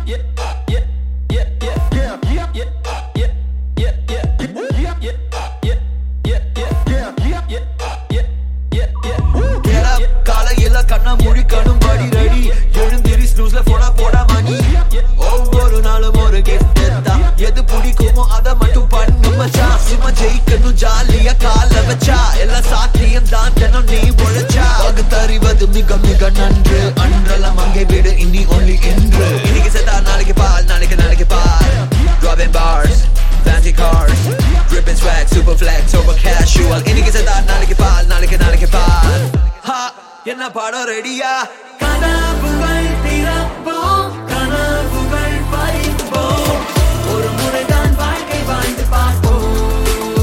Get up, காலையில கண்ண முழிக்கணும் படி ரெடி எழுந்திரி ஸ்னூஸ்ல போடா போடா மணி ஒவ்வொரு நாளும் ஒரு gift தான் எது பிடிக்குமோ அதை மட்டும் பண்ணு மச்சான் சும்மா ஜெயிக்கணும் ஜாலியா கால வச்சா எல்லாம் சாத்தியம் தான் தினம் நீ உழைச்சா பகுத்தறிவது மிக மிக நன்று அன்றெல்லாம் அங்கே விடு இனி ஒன்லி என்று இன்னைக்கு செத்தா நாளைக்கு பால் நாளைக்கு நாளைக்கு பால் Dropping bars fancy cars dripping swag super flex over casual இன்னைக்கு செத்தா நாளைக்கு பால் நாளைக்கு நாளைக்கு பால் ஹா என்ன பாடம் ரெடியா கனவுகள் திறப்போம் கனவுகள் பறிப்போம் ஒரு முறைதான் வாழ்க்கை வாழ்ந்து பார்ப்போம்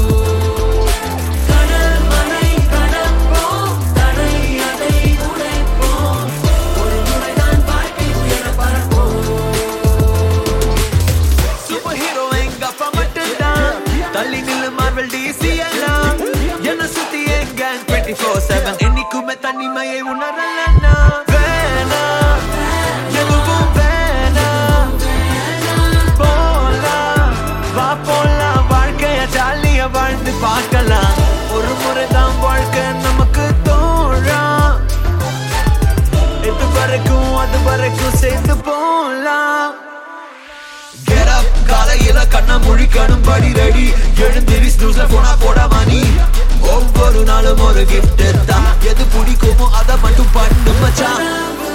கடல் மலை கடப்போம் தடை அதை உடைப்போம் ஒரு முறைதான் வாழ்க்கை உயர பறப்போம் சூப்பர் ஹீரோ எங்க அப்பா மட்டும்தான் தள்ளி நில்லு மார்வல் டிசி எல்லாம் என்ன சுத்தி எங்க டுவெண்ட்டி ஃபோர் செவன் என்னைக்குமே தனிமையை உணரலன்னா வேணாம் எதுவும் வேணாம் போலாம் வா போலாம் வாழ்க்கைய ஜாலியா வாழ்ந்து பார்க்கலாம் ஒரு முறை தான் வாழ்க்கை நமக்கு தோழா இது வரைக்கும் அது வரைக்கும் சேர்ந்து போலாம் Get up, காலையில கண்ண முழிக்கணும் படி ரெடி எழுந்திரி ஸ்னூஸ்ல போனா போட மணி ஒவ்வொரு நாளும் ஒரு gift தான் எது பிடிக்குமோ அதை மட்டும் பண்ணு மச்சான்